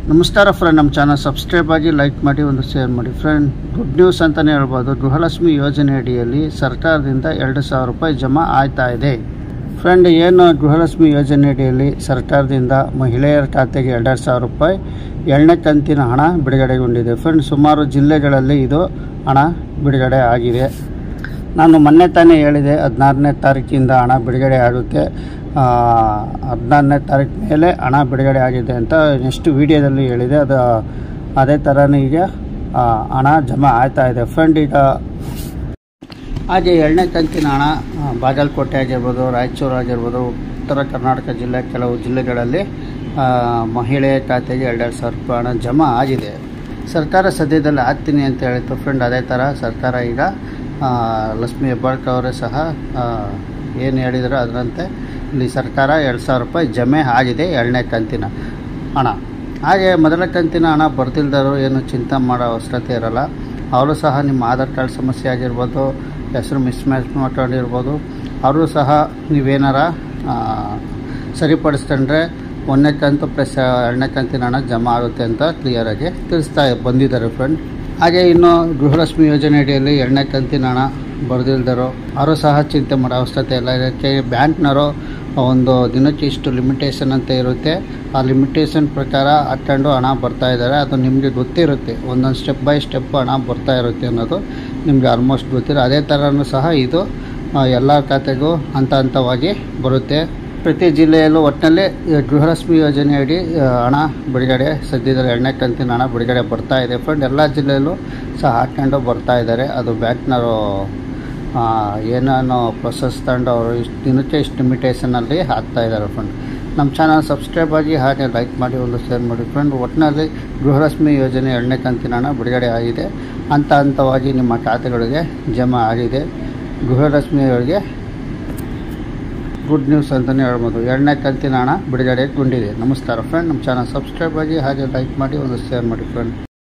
ನಮಸ್ಕಾರ ಫ್ರೆಂಡ್ ನಮ್ಮ channel subscribe ಆಗಿ ಲೈಕ್ ಮಾಡಿ ಒಂದು ಶೇರ್ ಮಾಡಿ ಫ್ರೆಂಡ್ ಗುಡ್ ನ್ಯೂಸ್ ಅಂತಲೇ ಹೇಳ್ಬೋದು ಗೃಹಲಕ್ಷ್ಮಿ ಯೋಜನೆ ಅಡಿಯಲ್ಲಿ ಸರ್ಕಾರದಿಂದ ಎರಡು ಸಾವಿರ ರೂಪಾಯಿ ಜಮಾ ಆಯ್ತಾ ಇದೆ ಫ್ರೆಂಡ್ ಏನು ಗೃಹಲಕ್ಷ್ಮಿ ಯೋಜನೆ ಅಡಿಯಲ್ಲಿ ಸರ್ಕಾರದಿಂದ ಮಹಿಳೆಯರ ಖಾತೆಗೆ ಎರಡೆರಡು ಸಾವಿರ ರೂಪಾಯಿ ಎರಡನೇ ಕಂತಿನ ಹಣ ಬಿಡುಗಡೆಗೊಂಡಿದೆ ಫ್ರೆಂಡ್ ಸುಮಾರು ಜಿಲ್ಲೆಗಳಲ್ಲಿ ಇದು ಹಣ ಬಿಡುಗಡೆ ಆಗಿದೆ ನಾನು ಮೊನ್ನೆ ತಾನೇ ಹೇಳಿದೆ ಹದಿನಾರನೇ ತಾರೀಕಿಂದ ಹಣ ಬಿಡುಗಡೆ ಆಗುತ್ತೆ ಹದಿನಾರನೇ ತಾರೀಕು ಮೇಲೆ ಹಣ ಬಿಡುಗಡೆ ಆಗಿದೆ ಅಂತ ನೆಕ್ಸ್ಟ್ ವೀಡಿಯೋದಲ್ಲಿ ಹೇಳಿದೆ ಅದು ಅದೇ ಥರನೇ ಈಗ ಆ, ಹಣ ಜಮಾ ಆಗ್ತಾ ಇದೆ ಫ್ರೆಂಡ್ ಈಗ ಹಾಗೆ ಎರಡನೇ ಕಂತಿನ ಹಣ ಆ, ಬಾಗಲಕೋಟೆ ಆಗಿರ್ಬೋದು ರಾಯಚೂರು ಆಗಿರ್ಬೋದು ಉತ್ತರ ಕರ್ನಾಟಕ ಜಿಲ್ಲೆ ಕೆಲವು ಜಿಲ್ಲೆಗಳಲ್ಲಿ ಆ, ಮಹಿಳೆಯ ಖಾತೆಗೆ ಎರಡೆರಡು ಸಾವಿರ ರೂಪಾಯಿ ಹಣ ಜಮಾ ಆಗಿದೆ ಸರ್ಕಾರ ಸದ್ಯದಲ್ಲಿ ಆಗ್ತೀನಿ ಅಂತ ಹೇಳಿತ್ತು ಫ್ರೆಂಡ್ ಅದೇ ಥರ ಸರ್ಕಾರ ಈಗ ಆ, ಲಕ್ಷ್ಮೀ ಹೆಬ್ಬಾಳ್ಕರ್ ಅವರೇ ಸಹ ಏನು ಹೇಳಿದ್ರು ಅದರಂತೆ ಇಲ್ಲಿ ಸರ್ಕಾರ ಎರಡು ಸಾವಿರ ರೂಪಾಯಿ ಜಮೆ ಆಗಿದೆ ಎರಡನೇ ಕಂತಿನ ಹಣ ಹಾಗೆ ಮೊದಲ ಕಂತಿನ ಹಣ ಬರ್ತಿಲ್ದವರು ಏನು ಚಿಂತೆ ಮಾಡೋ ಅವಶ್ಯಕತೆ ಇರಲ್ಲ ಅವರು ಸಹ ನಿಮ್ಮ ಆಧಾರ್ ಕಾರ್ಡ್ ಸಮಸ್ಯೆ ಆಗಿರ್ಬೋದು ಹೆಸರು ಮಿಸ್ ಮ್ಯಾಚ್ ಮಾಡ್ಕೊಂಡಿರ್ಬೋದು ಅವರು ಸಹ ನೀವೇನಾರ ಆ, ಸರಿಪಡಿಸ್ಕೊಂಡ್ರೆ ಒಂದನೇ ಕಂತು ಪ್ಲಸ್ ಎರಡನೇ ಕಂತಿನ ಹಣ ಜಮಾ ಆಗುತ್ತೆ ಅಂತ ಕ್ಲಿಯರಾಗಿ ತಿಳಿಸ್ತಾ ಬಂದಿದ್ದಾರೆ ಫ್ರೆಂಡ್ ಹಾಗೆ ಇನ್ನು ಗೃಹಲಕ್ಷ್ಮಿ ಯೋಜನೆ ಅಡಿಯಲ್ಲಿ ಎರಡನೇ ಕಂತಿನ ಹಣ ಬರೆದಿಲ್ದರು ಅವರು ಸಹ ಚಿಂತೆ ಮಾಡೋ ಅವಶ್ಯಕತೆ ಇಲ್ಲ ಇದಕ್ಕೆ ಬ್ಯಾಂಕ್ನವರು ಒಂದು ದಿನಕ್ಕೆ ಇಷ್ಟು ಲಿಮಿಟೇಷನ್ ಅಂತ ಇರುತ್ತೆ ಆ ಲಿಮಿಟೇಷನ್ ಪ್ರಕಾರ ಹಾಕ್ಕೊಂಡು ಹಣ ಬರ್ತಾ ಇದ್ದಾರೆ ಅದು ನಿಮಗೆ ಗೊತ್ತಿರುತ್ತೆ ಒಂದೊಂದು ಸ್ಟೆಪ್ ಬೈ ಸ್ಟೆಪ್ ಹಣ ಬರ್ತಾ ಇರುತ್ತೆ ಅನ್ನೋದು ನಿಮಗೆ ಆಲ್ಮೋಸ್ಟ್ ಗೊತ್ತಿರೋ ಅದೇ ಥರನೂ ಸಹ ಇದು ಎಲ್ಲ ಖಾತೆಗೂ ಹಂತ ಹಂತವಾಗಿ ಬರುತ್ತೆ ಪ್ರತಿ ಜಿಲ್ಲೆಯಲ್ಲೂ ಒಟ್ಟಿನಲ್ಲಿ ಈ ಗೃಹಲಕ್ಷ್ಮಿ ಯೋಜನೆ ಅಡಿ ಆ, ಹಣ ಬಿಡುಗಡೆ ಸದ್ಯದಲ್ಲಿ ಎರಡನೇ ಕಂತಿನ ಹಣ ಬಿಡುಗಡೆ ಬರ್ತಾ ಇದೆ ಫ್ರೆಂಡ್ ಎಲ್ಲ ಜಿಲ್ಲೆಯಲ್ಲೂ ಸಹ ಹಾಕ್ಕೊಂಡು ಬರ್ತಾ ಇದ್ದಾರೆ ಅದು ಬ್ಯಾಂಕ್ನವರು ಏನೇನೋ ಪ್ರೊಸೆಸ್ ತಗೊಂಡು ಅವರು ಇಷ್ಟು ದಿನಕ್ಕೆ ಇಷ್ಟು ಲಿಮಿಟೇಷನಲ್ಲಿ ಹಾಕ್ತಾ ಇದ್ದಾರೆ ಫ್ರೆಂಡ್ ನಮ್ಮ ಚಾನಲ್ ಸಬ್ಸ್ಕ್ರೈಬ್ ಆಗಿ ಹಾಗೆ ಲೈಕ್ ಮಾಡಿ ಒಂದು ಶೇರ್ ಮಾಡಿ ಫ್ರೆಂಡ್ ಒಟ್ಟಿನಲ್ಲಿ ಗೃಹಲಕ್ಷ್ಮಿ ಯೋಜನೆ ಎರಡನೇ ಕಂತಿನ ಹಣ ಬಿಡುಗಡೆ ಆಗಿದೆ ಹಂತ ಹಂತವಾಗಿ ನಿಮ್ಮ ಖಾತೆಗಳಿಗೆ ಜಮಾ ಆಗಿದೆ ಗೃಹಲಕ್ಷ್ಮಿಯವರಿಗೆ ಗುಡ್ ನ್ಯೂಸ್ ಅಂತಲೇ ಹೇಳ್ಬೋದು ಎರಡನೇ ಕಂತಿನ ಹಣ ಬಿಡುಗಡೆಗೊಂಡಿದೆ ನಮಸ್ಕಾರ ಫ್ರೆಂಡ್ ನಮ್ಮ ಚಾನಲ್ ಸಬ್ಸ್ಕ್ರೈಬ್ ಆಗಿ ಹಾಗೆ ಲೈಕ್ ಮಾಡಿ ಒಂದು ಶೇರ್ ಮಾಡಿ ಫ್ರೆಂಡ್